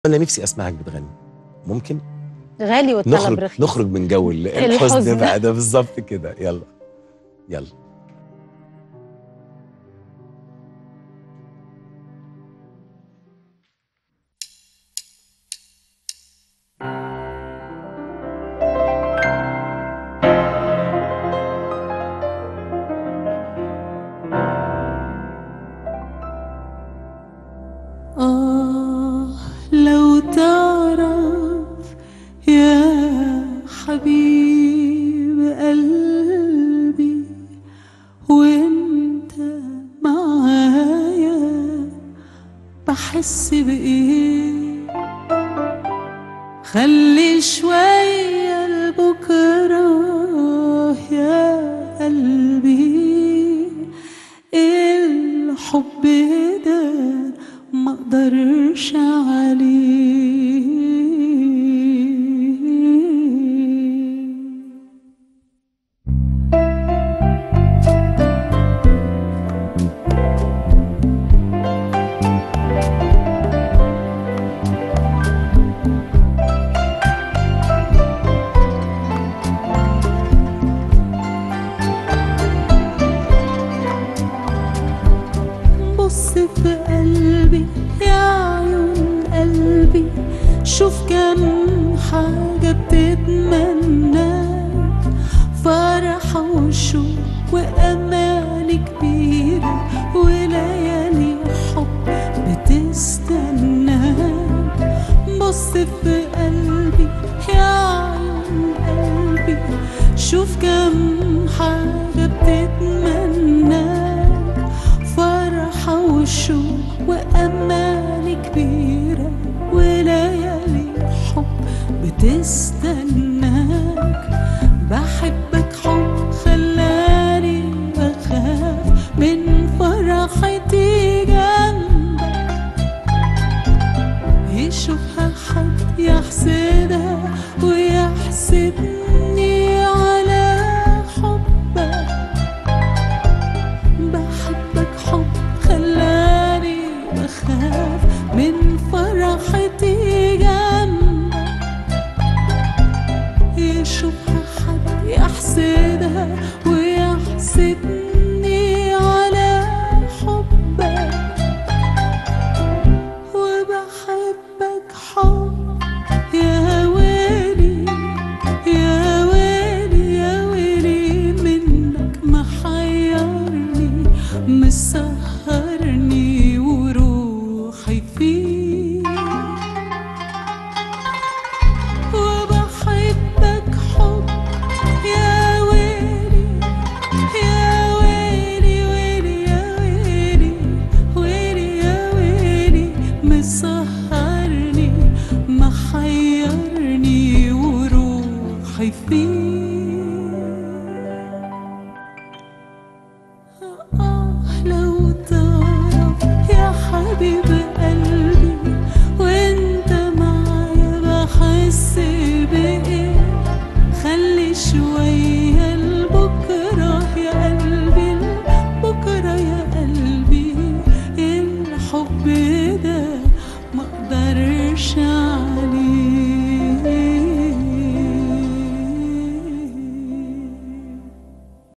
انا نفسي اسمعك بتغني ممكن غالي والطلب نخرج رخيص نخرج من جو ال- الحزن. الحزن بقى ده بالظبط كده يلا يلا آه لو تعرف يا حبيب قلبي وانت معايا بحس بإيه خلي شوية لبكرة يا قلبي الحب ده ما اقدرش عليه بص في قلبي يا عيون قلبي شوف كم حاجة بتتمناك فرحة وشوق وأمال كبيرة وليالي حب بتستناك بص في قلبي يا عيون قلبي شوف كم حاجة بتتمناك فرحة وشوق وأمال كبيرة وليالي حب بتستناك بحبك حب خلاني بخاف من فرحتي جنبك يشوفها حد يحسدها ويحسدني على حبك بحبك حب خلاني بخاف من فرحتي جنبك يشوفها حد يحسدها ويحسدني على حبك وبحبك حب يا ويلي يا ويلي يا ويلي منك محيرني مسهرني وروحي فيك وبحبك حب يا ويلي يا ويلي ويلي يا ويلي ويلي يا ويلي مسهرني محيرني وروحي فيك آه لو تعرف يا حبيب